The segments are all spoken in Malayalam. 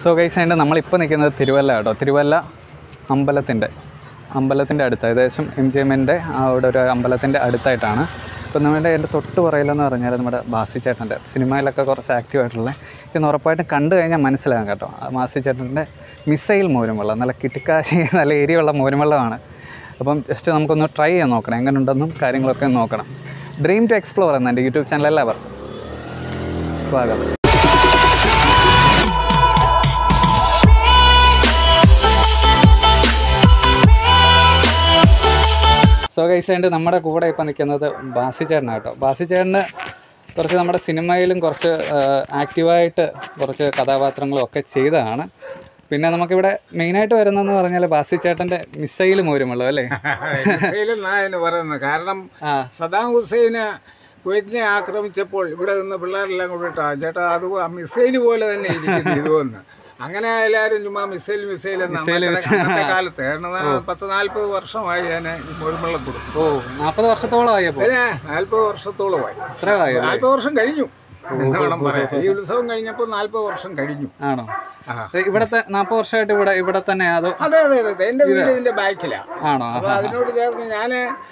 സോ ഗൈസ് അതിൻ്റെ നമ്മളിപ്പോൾ നിൽക്കുന്നത് തിരുവല്ല കേട്ടോ തിരുവല്ല അമ്പലത്തിൻ്റെ അമ്പലത്തിൻ്റെ അടുത്ത് ഏകദേശം എം ജി എമ്മിൻ്റെ അവിടെ ഒരു അമ്പലത്തിൻ്റെ അടുത്തായിട്ടാണ് അപ്പോൾ നമ്മുടെ എൻ്റെ തൊട്ട് പറയില്ലെന്ന് പറഞ്ഞാൽ നമ്മുടെ ബാസി ചേട്ടൻ്റെ സിനിമയിലൊക്കെ കുറച്ച് ആക്റ്റീവ് ആയിട്ടുള്ള ഇന്ന് ഉറപ്പായിട്ടും കണ്ടു കഴിഞ്ഞാൽ മനസ്സിലാകും കേട്ടോ ആ ബാസി ചേട്ടൻ്റെ മിസൈൽ മോരും വെള്ളം നല്ല കിട്ടിക്കാശി നല്ല എരിയുള്ള മോരും വെള്ളമാണ് അപ്പം ജസ്റ്റ് നമുക്കൊന്ന് ട്രൈ ചെയ്യാൻ നോക്കണം എങ്ങനെ ഉണ്ടെന്നും കാര്യങ്ങളൊക്കെ ഒന്ന് നോക്കണം ഡ്രീം ടു എക്സ്പ്ലോർ എന്ന എൻ്റെ യൂട്യൂബ് ചാനൽ എല്ലാവർക്കും സ്വാഗതം സോ ഗൈസ് നമ്മുടെ കൂടെ ഇപ്പോൾ നിൽക്കുന്നത് ബാസി ചേട്ടനാണ് കേട്ടോ ബാസി ചേട്ടന് കുറച്ച് നമ്മുടെ സിനിമയിലും കുറച്ച് ആക്റ്റീവായിട്ട് കുറച്ച് കഥാപാത്രങ്ങളും ഒക്കെ ചെയ്തതാണ് പിന്നെ നമുക്കിവിടെ മെയിനായിട്ട് വരുന്നതെന്ന് പറഞ്ഞാൽ ബാസി ചേട്ടൻ്റെ മിസൈൽ മോരുമുള്ളൂ അല്ലേ മിസൈൽ എന്നാണ് പറയുന്നത് കാരണം ആ സദാം ഹുസൈന് കുവൈറ്റിനെ ആക്രമിച്ചപ്പോൾ ഇവിടെ നിന്ന് പിള്ളേരെല്ലാം കൂടിയിട്ടാ ചേട്ടാ അത് ആ മിസൈൽ പോലെ തന്നെ ഇരിക്കുന്നു ഇതുവന്ന് അങ്ങനെ എല്ലാവരും ചുമ്മാ മിസൈൽ മിസൈൽ എന്നാണ് അന്നത്തെ കാലത്ത് കാരണം ആ പത്ത് നാല്പത് വർഷമായി ഞാൻ ഈ മുഴുവള്ളം കൊടുക്കും ഓ നാൽപ്പത് വർഷത്തോളം ആയപ്പോൾ പിന്നെ നാല്പത് വർഷത്തോളമായി എത്ര ആയോ നാല്പത് വർഷം കഴിഞ്ഞു എന്ന് വേണം പറയാം ഈ ഉത്സവം കഴിഞ്ഞപ്പോൾ നാല്പത് വർഷം കഴിഞ്ഞു ആണോ ആ. ഇത് ഇവിടത്തെ നാൽപ്പത് വർഷമായിട്ട് ഇവിടെ ഇവിടെ തന്നെ അതോ അതെ അതെ അതെ അതെ എൻ്റെ വീട് ഇതിൻ്റെ ബാക്കിലാണ് ആണോ അപ്പോൾ അതിനോട് ചേർന്ന് ഞാൻ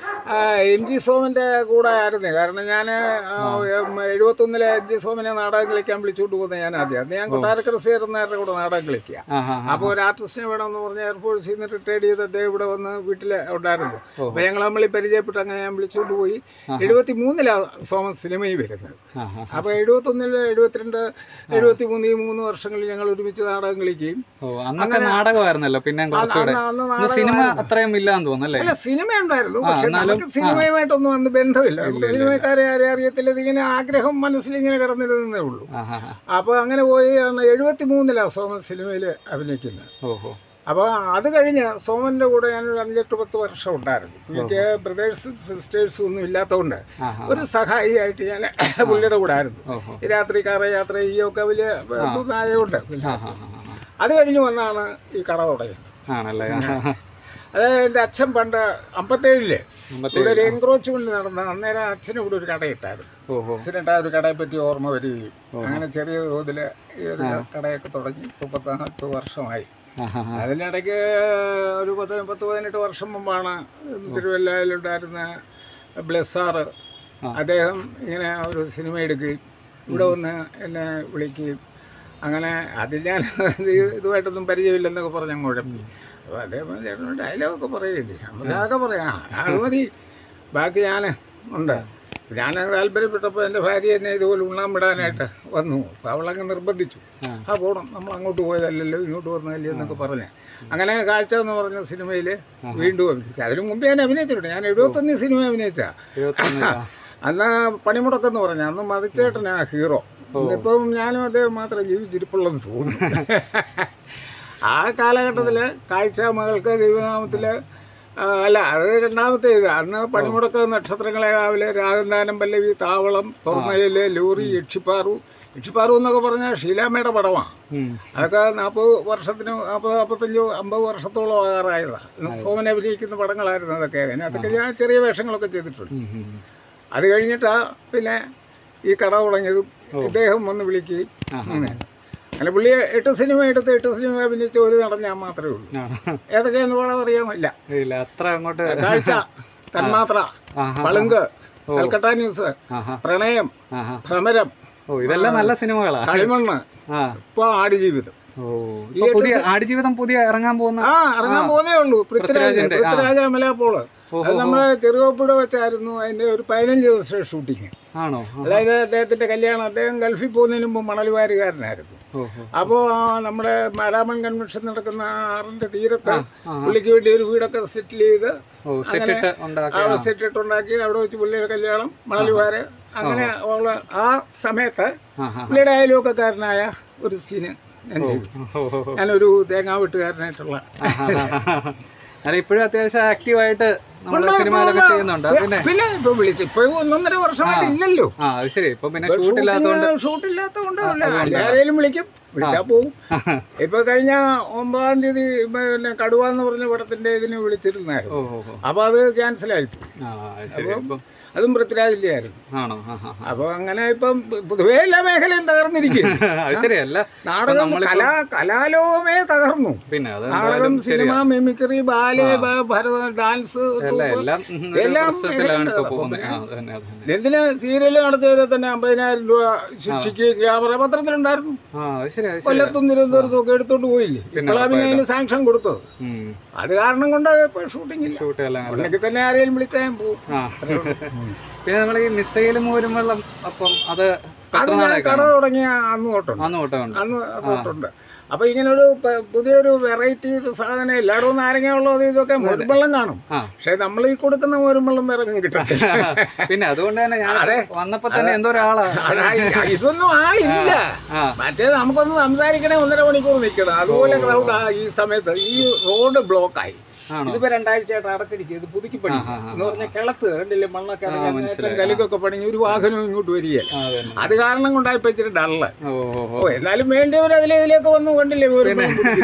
എം ജി സോമൻ്റെ കൂടെ ആയിരുന്നു കാരണം ഞാൻ എഴുപത്തൊന്നിലെ എം ജി സോമനെ നാടകം കളിക്കാൻ വിളിച്ചുകൊണ്ട് പോകുന്നത് ഞാൻ ആദ്യം അന്ന് ഞാൻ കൊട്ടാരക്കര സേറുന്നവരുടെ കൂടെ നാടകം കളിക്കുക ആ ആ അപ്പോൾ ഒരു ആർട്ടിസ്റ്റിനെ വേണമെന്ന് പറഞ്ഞ് എയർഫോഴ്സിൽ നിന്ന് റിട്ടയർഡ് ചെയ്ത് അദ്ദേഹം ഇവിടെ വന്ന് വീട്ടിൽ ഉണ്ടായിരുന്നു അപ്പോൾ ഞങ്ങൾ തമ്മിൽ പരിചയപ്പെട്ട് അങ്ങനെ ഞാൻ വിളിച്ചുകൊണ്ട് പോയി എഴുപത്തി മൂന്നിലാണ് സോമൻ സിനിമയിൽ വരുന്നത് ആ ആ അപ്പോൾ എഴുപത്തൊന്നിൽ എഴുപത്തിരണ്ട് എഴുപത്തി മൂന്ന് ഈ മൂന്ന് വർഷങ്ങളിൽ ഞങ്ങൾ ഒരുമിച്ച് നാടകം കളിക്കുകയും ഓ അന്നൊക്കെ നാടകമായിരുന്നല്ലോ പിന്നെ കുറച്ചുകൂടെ അന്ന് ഇന്ന് സിനിമ അത്രയും ഇല്ലാന്ന് തോന്നുന്നു അല്ലേ അല്ല സിനിമ ഉണ്ടായിരുന്നു പക്ഷെ നമുക്ക് സിനിമയുമായിട്ടൊന്നും അന്ന് ബന്ധമില്ല നമുക്ക് സിനിമക്കാരെ ആരെ അറിയത്തില്ല ഇതിങ്ങനെ ആഗ്രഹം മനസ്സിൽ ഇങ്ങനെ കിടന്നിരുന്നേ ഉള്ളൂ ആ ആ ആ. അപ്പോൾ അങ്ങനെ പോയി എഴുപത്തി മൂന്നിലാണ് സോമൻ സിനിമയിൽ അഭിനയിക്കുന്നത് ഓഹോ അപ്പോൾ അത് കഴിഞ്ഞ് സോമൻ്റെ കൂടെ ഞാനൊരു അഞ്ചെട്ട് പത്ത് വർഷം ഉണ്ടായിരുന്നു എനിക്ക് ബ്രദേഴ്സും സിസ്റ്റേഴ്സും ഒന്നും ഇല്ലാത്തതുകൊണ്ട് ആഹാ. ഒരു സഹായിയായിട്ട് ഞാൻ പുള്ളിയുടെ കൂടെ ആയിരുന്നു ഓഹോ ഈ രാത്രി കാറ യാത്ര ചെയ്യൊക്കെ വലിയ ആയതുകൊണ്ട് ആ ആ ആ, ആ. അത് കഴിഞ്ഞ് വന്നാണ് ഈ കട തുടങ്ങിയത് ആണല്ലേ ആ, ആ, ആ. അത് എൻ്റെ അച്ഛൻ പണ്ട് അമ്പത്തേഴില് അമ്പത്തേഴ്. ഇവിടെ ഒരു എൻക്രോച്ച്മെന്റ് നടന്ന അന്നേരം അച്ഛന് ഇവിടെ ഒരു കടയിട്ടായിരുന്നു ഓഹോ അച്ഛനിട്ട് ആ ഒരു കടയെ പറ്റി ഓർമ്മ വരികയും അങ്ങനെ ചെറിയ തോതിൽ ഈ ഒരു കടയൊക്കെ തുടങ്ങി ഇപ്പോൾ പത്ത് നാൽപ്പത് വർഷമായി ആ ആ ആ. അതിനിടയ്ക്ക് ഒരു പത്ത് പത്ത് പതിനെട്ട് വർഷം മുമ്പാണ് തിരുവല്ലയിലുണ്ടായിരുന്ന ബ്ലെസ്സാറ് അദ്ദേഹം ഇങ്ങനെ ഒരു സിനിമ എടുക്കുകയും ഇവിടെ വന്ന് എന്നെ വിളിക്കുകയും അങ്ങനെ അത് ഞാൻ ഇത് ഇതുമായിട്ടൊന്നും പരിചയമില്ലെന്നൊക്കെ പറഞ്ഞ് അങ്ങ് കുഴപ്പി അപ്പോൾ അദ്ദേഹം ചേട്ടൻ ഡയലോഗൊക്കെ പറയുകയില്ലേ നമ്മളതൊക്കെ പറയാം അത് മതി ബാക്കി ഞാൻ ഉണ്ട് ഞാൻ താല്പര്യപ്പെട്ടപ്പോൾ എൻ്റെ ഭാര്യ എന്നെ ഇതുപോലെ ഉണ്ണാൻ വിടാനായിട്ട് വന്നു അപ്പോൾ അവളങ്ങ് നിർബന്ധിച്ചു ആ പോകണം നമ്മൾ അങ്ങോട്ട് പോയതല്ലല്ലോ ഇങ്ങോട്ട് വന്നതല്ലേ എന്നൊക്കെ പറഞ്ഞ് അങ്ങനെ കാഴ്ച എന്ന് പറഞ്ഞ സിനിമയിൽ വീണ്ടും അഭിനയിച്ചു അതിനു മുമ്പ് ഞാൻ അഭിനയിച്ചിട്ടുണ്ട് ഞാൻ എഴുപത്തൊന്ന് സിനിമ അഭിനയിച്ച ഇരുപത്തൊന്ന് ആ. അന്ന് പണിമുടക്കെന്ന് പറഞ്ഞ അന്ന് മതിച്ചേട്ടനാ ഹീറോ ഇന്നിപ്പം ഞാനും അദ്ദേഹം മാത്രം ജീവിച്ചിരിപ്പുള്ളെന്ന് തോന്നുന്നു ആ കാലഘട്ടത്തിൽ കാഴ്ച മകൾക്ക് ദൈവനാമത്തിൽ അല്ല അത് രണ്ടാമത്തെ ഇത് അന്ന് പണിമുടക്ക് നക്ഷത്രങ്ങളെ രാവിലെ രാഗന്താനം പല്ലവി താവളം തുറന്നയില് ലൂറി യക്ഷിപ്പാറു യക്ഷിപ്പാറു എന്നൊക്കെ പറഞ്ഞാൽ ഷീലാമ്മയുടെ പടമാണ് ഉം. അതൊക്കെ നാൽപ്പത് വർഷത്തിന് നാൽപ്പത് നാൽപ്പത്തഞ്ച് അമ്പത് വർഷത്തോളം ആകാറായതാണ് സോമൻ അഭിനയിക്കുന്ന പടങ്ങളായിരുന്നു അതൊക്കെ അതിനകത്തൊക്കെ ഞാൻ ചെറിയ വേഷങ്ങളൊക്കെ ചെയ്തിട്ടുണ്ട് ഉം, ഉം. അത് കഴിഞ്ഞിട്ടാ പിന്നെ ഈ കട തുടങ്ങിയതും ഇദ്ദേഹം വന്ന് വിളിക്കുകയും അങ്ങനെ അങ്ങനെ പുള്ളി എട്ട് സിനിമ എടുത്ത് എട്ട് സിനിമ അഭിനയിച്ച ഒരു നടൻ ഞാൻ മാത്രമേ ഉള്ളൂ ആ. ഏതൊക്കെയെന്ന് പാടാൻ അറിയാമില്ല ഇല്ല അത്ര അങ്ങോട്ട് കാഴ്ച തന്മാത്ര ആഹാ. പളുങ്ക് കൽക്കട്ട ന്യൂസ് ആഹാ പ്രണയം ആഹാ ഭ്രമരം ഓ ഇതെല്ലാം നല്ല സിനിമകളാ കളിമണ്ണ് ആ ഇപ്പോൾ ആടുജീവിതം ഓ ഇപ്പൊ പുതിയ ആടുജീവിതം പുതിയ ഇറങ്ങാൻ പോകുന്ന ആ ഇറങ്ങാൻ പോകുന്നേ ഉള്ളൂ പൃഥ്വിരാജ് പൃഥ്വിരാജ് അമലാപോള് അത് നമ്മുടെ ചെറുകോപ്പിട വെച്ചായിരുന്നു അതിന്റെ ഒരു പതിനഞ്ച് ദിവസത്തെ ഷൂട്ടിങ് ആണോ ആ. അതായത് അദ്ദേഹത്തിന്റെ കല്യാണം അദ്ദേഹം ഗൾഫിൽ പോകുന്നതിന് മുമ്പ് മണലുവാരുകാരനായിരുന്നു ഓഹോ അപ്പോൾ നമ്മുടെ മാരാമൺ കൺവെൻഷൻ നടക്കുന്ന ആ ആറിന്റെ തീരത്ത് പുള്ളിക്ക് വേണ്ടി ഒരു വീടൊക്കെ സെറ്റിൽ ചെയ്ത് ഓ സെറ്റിട്ട് ഉണ്ടാക്കി അവിടെ സെറ്റിട്ട് ഉണ്ടാക്കി അവിടെ വെച്ച് പുള്ളിയുടെ കല്യാണം മണലുവാര് അങ്ങനെ ഉള്ള ആ സമയത്ത് ആഹാ. പുള്ളിയുടെ അയൽവക്കക്കാരനായ ഒരു സീന് ഞാൻ ചെയ്തു ഓഹോ ഞാനൊരു തേങ്ങാ വെട്ടുകാരനായിട്ടുള്ള അല്ല ഇപ്പോഴും അത്യാവശ്യം ആക്റ്റീവായിട്ട് നമ്മുടെ സിനിമയിലൊക്കെ ചെയ്യുന്നുണ്ട് പിന്നെ പിന്നെ ഇപ്പൊ വിളിച്ചു ഇപ്പൊ ഒന്നൊന്നര വർഷമായിട്ട് ഇല്ലല്ലോ ആ അത് ശരി ഇപ്പൊ പിന്നെ ഷൂട്ടില്ലാത്തോണ്ട് ഷൂട്ടില്ലാത്തതുകൊണ്ട് ആരെയും വിളിക്കും വിളിച്ചാ പോവും ഇപ്പൊ കഴിഞ്ഞ ഒമ്പതാം തീയതി പിന്നെ കടുവ എന്ന് പറഞ്ഞ പടത്തിന്റെ ഇതിന് വിളിച്ചിരുന്നായിരുന്നു ഓഹോ അപ്പൊ അത് ക്യാൻസൽ ആയി പോയി. ആ അത് ശരി ഇപ്പൊ അതും പൃഥ്വിരാജിൻ്റെ ആയിരുന്നു ആണോ ആ ആ ആ. അപ്പോൾ അങ്ങനെ ഇപ്പം പൊതുവേ എല്ലാ മേഖലയും തകർന്നിരിക്കും അത് ശരിയല്ല നാടകം കലാ കലാലോകമേ തകർന്നു പിന്നെ അത് നാടകം സിനിമ മിമിക്രി ബാലെ ബ- ഭരത ഡാൻസ് എല്ലാം ട്രൂപ്പ്. എല്ലാം ഉം, ഒരു എല്ലാം പ്രശ്നത്തിലാണ് ഇപ്പൊ മേഖലയിൽ പോകുന്നത് ആ, അത് തന്നെ അത് തന്നെ എന്തിന് സീരിയൽ നടത്തിയവരെ തന്നെ അമ്പതിനായിരം രൂപ ശിക്ഷയ്ക്ക് ക്യാമറ പത്രത്തിലുണ്ടായിരുന്നു ആ അത് ശരി അത് ശരി കൊല്ലത്തും തിരുവനന്തപുരത്തും ഒക്കെ എടുത്തോണ്ട് പോയില്ലേ ഇപ്പോഴാണ് പിന്നെ അതിന് സാങ്ഷൻ കൊടുത്തത് ഉം. അത് കാരണം കൊണ്ട് ഇപ്പോൾ ഷൂട്ടിംഗ് ഇല്ല ഷൂട്ട് എല്ലാം നല്ല ഉണ്ടെങ്കിൽ തന്നെ ആരെയും വിളിച്ചാൽ ഞാൻ പോകും ആ പിന്നെ നമ്മൾ ഈ മിസൈൽ മൂരും വെള്ളം അപ്പം അത് അത് എത്ര ഞാൻ നാളെ കട തുടങ്ങിയ അന്ന് തൊട്ടുണ്ട് അന്ന് തൊട്ടുണ്ട് അന്ന് തൊട്ടുണ്ട് അപ്പൊ ഇങ്ങനെ ഒരു പ- പുതിയൊരു വെറൈറ്റി ഒരു സാധനം എല്ലായിടവും നാരങ്ങ ഉള്ളത് ഇതൊക്കെ മുരുമ്പള്ളം കാണും ആ. പക്ഷെ നമ്മൾ ഈ കൊടുക്കുന്ന മുരുമ്പള്ളം വേറെ കിട്ടത്തില്ല പിന്നെ അതുകൊണ്ട് തന്നെ ഞാൻ വന്നപ്പോ തന്നെ എന്തോ ഒരാളാ അതാ, ഇതൊന്നും ആളില്ല ആ. മറ്റേ നമുക്കൊന്ന് സംസാരിക്കണേ ഒന്നര മണിക്കൂർ നിൽക്കണം അതുപോലെ ക്രൗഡ് ഈ സമയത്ത് ഈ റോഡ് ബ്ലോക്കായി ആണോ? ഇതിപ്പോ രണ്ടാഴ്ചയായിട്ട് അടച്ചിരിക്കും ഇത് പുതുക്കി പണി എന്ന് പറഞ്ഞാൽ കിളത്ത് കണ്ടില്ലേ മണ്ണൊക്കെ ഇറങ്ങി അങ്ങേറ്റം കലുക്കൊക്കെ പണിഞ്ഞ് ഒരു വാഹനവും ഇങ്ങോട്ട് വരികയല്ല ആ, അത് തന്നെ അത് കാരണം കൊണ്ടായിപ്പോ ഇച്ചിരി ഡള്ള് ഓ ഓ, ഓ ഓ എന്നാലും വേണ്ടിയവർ അതിലെ ഇതിലേക്ക് വന്നു കണ്ടില്ലേ ഒരു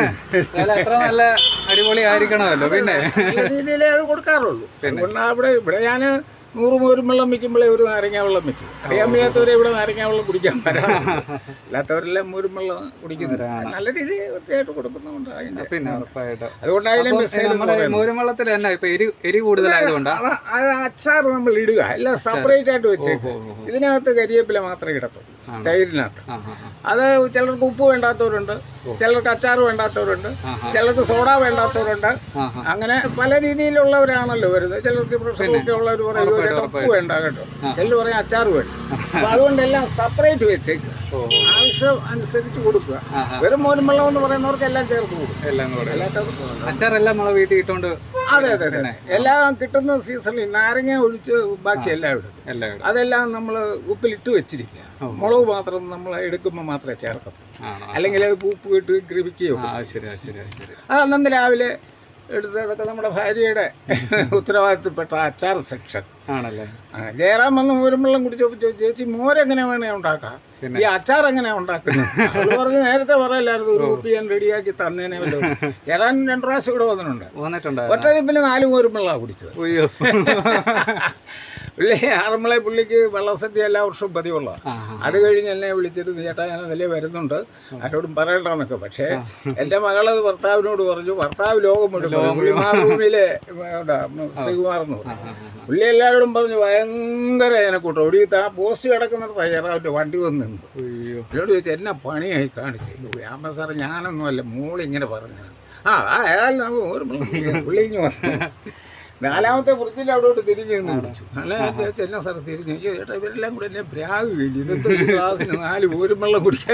അല്ല അത്ര നല്ല അടിപൊളി ആയിരിക്കണമല്ലോ പിന്നെ നല്ല രീതിയിലേ അത് കൊടുക്കാറുള്ളൂ അതുകൊണ്ട് അവിടെ ഇവിടെ ഞാൻ നൂറ് മോരും വെള്ളം വെക്കുമ്പോഴേ ഒരു നാരങ്ങ വെള്ളം വെക്കും അറിയാൻ വയ്യാത്തവരെ ഇവിടെ നാരങ്ങ വെള്ളം കുടിക്കാൻ പറ്റാം അല്ലാത്തവരെല്ലാം മോരും വെള്ളം കുടിക്കുന്നു നല്ല രീതിയിൽ വൃത്തിയായിട്ട് കൊടുക്കുന്നുണ്ട് അതിന്റെ പിന്നെ ഉറപ്പായിട്ട് അതുകൊണ്ട് അതിനെ മിസ് നമ്മുടെ മോരും വെള്ളത്തിൽ തന്നെ ഇപ്പൊ എരി എരി കൂടുതലായതുകൊണ്ടാ അത് അച്ചാർ നമ്മൾ ഇടുക എല്ലാം സെപ്പറേറ്റ് ആയിട്ട് വെച്ചേക്കും ഇതിനകത്ത് കരിവേപ്പില മാത്രമേ ഇടത്തുള്ളൂ തൈരിനകത്ത് ആ ആ ആ. അത് ചിലർക്ക് ഉപ്പ് വേണ്ടാത്തവരുണ്ട് ചിലർക്ക് അച്ചാർ വേണ്ടാത്തവരുണ്ട് ചിലർക്ക് സോഡ വേണ്ടാത്തവരുണ്ട് ആ, അങ്ങനെ പല രീതിയിലുള്ളവരാണല്ലോ വരുന്നത് ചിലർക്ക് പ്രഷറൊക്കെ ഉള്ളവർ പറയും "ഇവരുടെ ഉപ്പ് വേണ്ട കേട്ടോ ചിലർ പറയും അച്ചാർ വേണ്ട അപ്പൊ അതുകൊണ്ട് എല്ലാം സെപ്പറേറ്റ് വെച്ചേക്കുക ഓ. ആവശ്യം അനുസരിച്ച് കൊടുക്കുക വെറും മോരും വെള്ളം എന്ന് പറയുന്നവർക്ക് എല്ലാം ചേർത്ത് കൊടുക്കും എല്ലാം കൂടെ അല്ലാത്തവർക്ക് വേണ്ട. അച്ചാറെല്ലാം നമ്മളെ വീട്ടിൽ ഇട്ടോണ്ട് അതെ അതെ അതെ എല്ലാം കിട്ടുന്ന സീസണിൽ നാരങ്ങ ഒഴിച്ച് ബാക്കി എല്ലാം ഇടും എല്ലാം ഇടും അതെല്ലാം നമ്മൾ ഉപ്പിലിട്ട് വെച്ചിരിക്കുക മുളക് മാത്രം നമ്മൾ എടുക്കുമ്പോൾ മാത്രമേ ചേർക്കത്തുള്ളൂ ആണോ അല്ലെങ്കിൽ അത് ഉപ്പ് ഇട്ട് ഗ്രഹിക്കുകയോ ആ അത് ശരി അത് ശരി അത് ശരി അത് അന്നന്ന് രാവിലെ എടുത്തതൊക്കെ നമ്മുടെ ഭാര്യയുടെ ഉത്തരവാദിത്തപ്പെട്ട അച്ചാർ സെക്ഷൻ ആണല്ലേ ആ, ജയറാം വന്ന് മോരുമ്പെള്ളം കുടിച്ചപ്പോൾ ചോദിച്ചു ചേച്ചി മോരെങ്ങനെ വേണേ ഉണ്ടാക്കാം ഈ അച്ചാർ എങ്ങനെയാ ഉണ്ടാക്കുന്നത് അവള് പറഞ്ഞു നേരത്തെ പറയല്ലായിരുന്നു ഒരു കുപ്പി ഞാൻ റെഡിയാക്കി തന്നേനെ വല്ലോ ജയറാൻ രണ്ടു പ്രാവശ്യം ഇവിടെ വന്നിട്ടുണ്ട് വന്നിട്ടുണ്ടായിരുന്നു ഒറ്റ ദിപ്പിന് നാല് മോരുമ്പെള്ളമാണ് കുടിച്ചത് അയ്യോ പുള്ളി ആറന്മുള പുള്ളിക്ക് വെള്ളസദ്യ എല്ലാ വർഷവും പതിവുള്ള ആ, അത് കഴിഞ്ഞ് എന്നെ വിളിച്ചിട്ട് ചേട്ടാ ഞാൻ അതിലേ വരുന്നുണ്ട് ആരോടും പറയണ്ടെന്നൊക്കെ പക്ഷേ എൻ്റെ മകള് ഭർത്താവിനോട് പറഞ്ഞു ഭർത്താവ് ലോകം മുഴുവൻ പുള്ളി മാറൂമിലെ ശ്രീകുമാർ എന്ന് പറഞ്ഞു പുള്ളി എല്ലാവരോടും പറഞ്ഞു ഭയങ്കര എനക്കൂട്ടോ ഇവിടെ ഈ താ- പോസ്റ്റ് കിടക്കുന്നിടത്ത് തയ്യാറായിട്ട് വണ്ടി വന്ന് നിന്നു അയ്യോ എന്നോട് ചോദിച്ചു എന്നാ പണിയായി കാണിച്ചു ഞാൻ സാറേ ഞാനൊന്നുമല്ല മോളിങ്ങനെ പറഞ്ഞത് ആ ആ, ഏതായാലും നമുക്ക് ഒരു പുള്ളി ഇങ്ങ് വന്നു നാലാമത്തെ വൃത്തിയിൽ അവിടോട്ട് തിരിഞ്ഞു നിന്ന് വിളിച്ചു അല്ല എന്നാ സാർ തിരിഞ്ഞു അയ്യോ ചേട്ടാ ഇവരെല്ലാം കൂടെ എന്നെ ഭ്രാഗ് വേണ്ടി ഇന്നത്തെ ഒരു ഗ്ലാസ്സിന് നാല് പോരും വെള്ളം കുടിക്കാൻ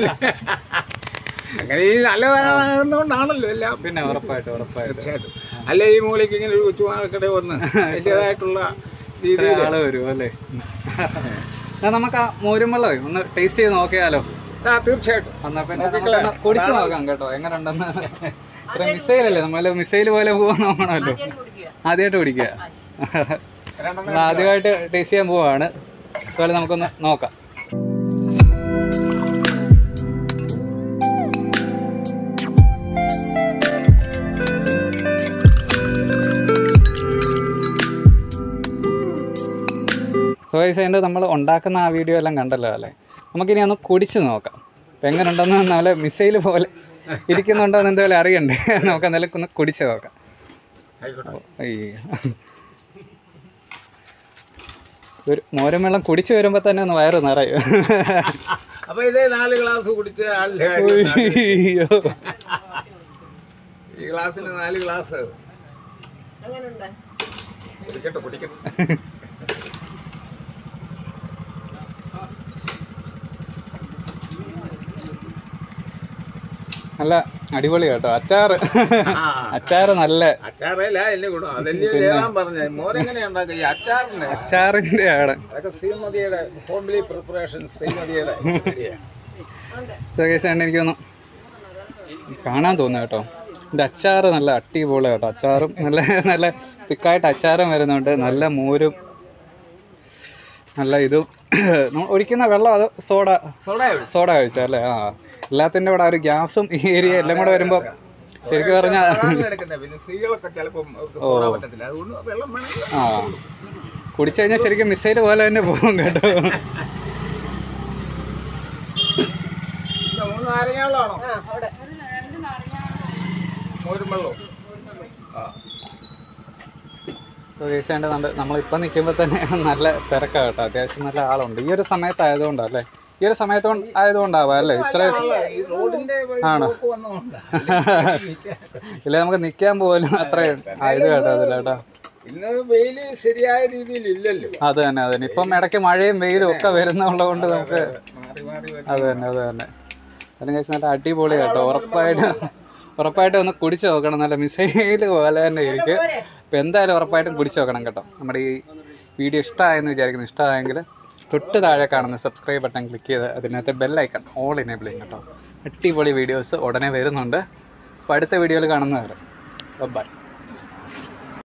അങ്ങനെ ഈ നല്ലതാകുന്നതുകൊണ്ടാണല്ലോ എല്ലാം പിന്നെ ഉറപ്പായിട്ട് ഉറപ്പായിട്ട് തീർച്ചയായിട്ടും അല്ലെ ഈ മൂലയ്ക്ക് ഇങ്ങനെ ഒരു കൊച്ചുമാർക്കടെ വന്ന് അതിൻ്റെതായിട്ടുള്ള രീതിയിൽ ആള് വരും അല്ലേ എന്നാ നമുക്ക് ആ മോരും വെള്ളമേ ഒന്ന് ടേസ്റ്റ് ചെയ്ത് നോക്കിയാലോ ആ തീർച്ചയായിട്ടും എന്നാ പിന്നെ നമുക്കൊന്ന് കുടിച്ചു നോക്കാം കേട്ടോ എങ്ങനെ ഉണ്ടെന്ന് ഇത്ര മിസൈലല്ലേ നമ്മള് മിസൈൽ പോലെ പോകാൻ നോക്കണമല്ലോ ആദ്യമായിട്ട് കുടിക്കുക നമ്മൾ ആദ്യമായിട്ട് ടേസ്റ്റ് ചെയ്യാൻ പോവാണ് അതുപോലെ നമുക്കൊന്ന് നോക്കാം സോ ഉണ്ട് നമ്മൾ ഉണ്ടാക്കുന്ന ആ വീഡിയോ എല്ലാം കണ്ടല്ലോ അല്ലേ നമുക്കിനി ഒന്ന് കുടിച്ച് നോക്കാം അപ്പം എങ്ങനെ ഉണ്ടെന്ന് നല്ല മിസൈൽ പോലെ ഇരിക്കുന്നുണ്ടോ എന്ന് എന്തായാലും അറിയണ്ടേ നമുക്ക് എന്തായാലും ഒന്ന് കുടിച്ച് നോക്കാം ആയിക്കോട്ടെ അയ്യോ ഒരു മോരും വെള്ളം കുടിച്ചു വരുമ്പോൾ തന്നെ ഒന്ന് വയറ് നിറയും അപ്പൊ ഇതേ നാല് ഗ്ലാസ് കുടിച്ച ആളുടെ കാര്യം അയ്യോ ഈ ഗ്ലാസ്സിന് നാല് ഗ്ലാസ് കുടിക്കട്ടെ കുടിക്കട്ടെ നല്ല അടിപൊളി കേട്ടോ അച്ചാറ് ആ അച്ചാറ് നല്ല അച്ചാറല്ല എന്നെ കൂടെ അതല്ലേ ഞാൻ പറഞ്ഞത് മോരെങ്ങനെയാ ഉണ്ടാക്കുക ഈ അച്ചാറിന്റെ അച്ചാറിൻ്റെ ആണ് അതൊക്കെ ശ്രീമതിയുടെ ഹോംലി പ്രിപ്പറേഷൻ ശ്രീമതിയുടെ ഐഡിയ. സുഖേഷ് എനിക്കൊന്ന് കാണാൻ തോന്നുന്നു കേട്ടോ എൻ്റെ അച്ചാറ് നല്ല അടിപൊളി കേട്ടോ അച്ചാറും നല്ല നല്ല തിക്കായിട്ട് അച്ചാറും വരുന്നുണ്ട് നല്ല മോരും നല്ല ഇതും നമ്മൾ ഒഴിക്കുന്ന വെള്ളം അത് സോഡ സോഡ ഒഴിച്ച്. സോഡ കഴിച്ചാൽ അല്ലേ ആ എല്ലാത്തിൻ്റെ കൂടെ ആ ഒരു ഗ്യാസും ഈ ഏരിയ എല്ലാം കൂടെ വരുമ്പോൾ ശരിക്കും പറഞ്ഞാൽ അതാണ് എടുക്കുന്നത് പിന്നെ സ്ത്രീകളൊക്കെ ചിലപ്പം അവർക്ക് സോഡ പറ്റത്തില്ല അതുകൊണ്ട് വെള്ളം വേണമെങ്കിൽ ആ കുടിച്ചു കഴിഞ്ഞാൽ ശരിക്കും മിസൈൽ പോലെ തന്നെ പോകും കേട്ടോ ഇത് മൂന്ന് നാരങ്ങകളാണോ മോരും വെള്ളവും കേസുണ്ട് നമ്മളിപ്പോൾ നിൽക്കുമ്പോൾ തന്നെ നല്ല തിരക്കാണ് കേട്ടോ അത്യാവശ്യം നല്ല ആളുണ്ട് ഈ ഒരു സമയത്ത് ആയതുകൊണ്ടാണ് അല്ലേ ഈ ഒരു സമയത്ത് കൊണ്ട്- ആയതുകൊണ്ടാവാം അല്ലേ ഇത്ര ഈ റോഡിന്റെ പോക്ക് വന്നതുകൊണ്ടാ. ഇല്ല നമുക്ക് നിൽക്കാൻ പോലും അത്രയും ആയത് കേട്ടോ അതില്ല കേട്ടോ ഇന്ന് വെയില് ശരിയായ രീതിയിൽ ഇല്ലല്ലോ അത് തന്നെ അത് തന്നെ ഇപ്പം ഇടയ്ക്ക് മഴയും വെയിലും ഒക്കെ വരുന്നുള്ളത് കൊണ്ട് നമുക്ക് മാറി മാറി വരും. അത് തന്നെ അത് തന്നെ അതിന് കഴിച്ച് നല്ല അടിപൊളി കേട്ടോ ഉറപ്പായിട്ട് ഉറപ്പായിട്ടും ഒന്ന് കുടിച്ചു നോക്കണം നല്ല മിസൈൽ പോലെ തന്നെ ഇരിക്കും അപ്പം എന്തായാലും ഉറപ്പായിട്ടും കുടിച്ചു നോക്കണം കേട്ടോ നമ്മുടെ ഈ വീഡിയോ ഇഷ്ടമായെന്ന് വിചാരിക്കുന്നു ഇഷ്ടമായെങ്കിൽ തൊട്ട് താഴെ കാണുന്ന സബ്സ്ക്രൈബ് ബട്ടൺ ക്ലിക്ക് ചെയ്ത് അതിനകത്ത് ബെല്ലൈക്കൺ ഓൾ ഇനേബിൾ ചെയ്യും കേട്ടോ അടിപൊളി വീഡിയോസ് ഉടനെ വരുന്നുണ്ട് അപ്പോൾ അടുത്ത വീഡിയോയിൽ കാണുന്നവരെ ബൈ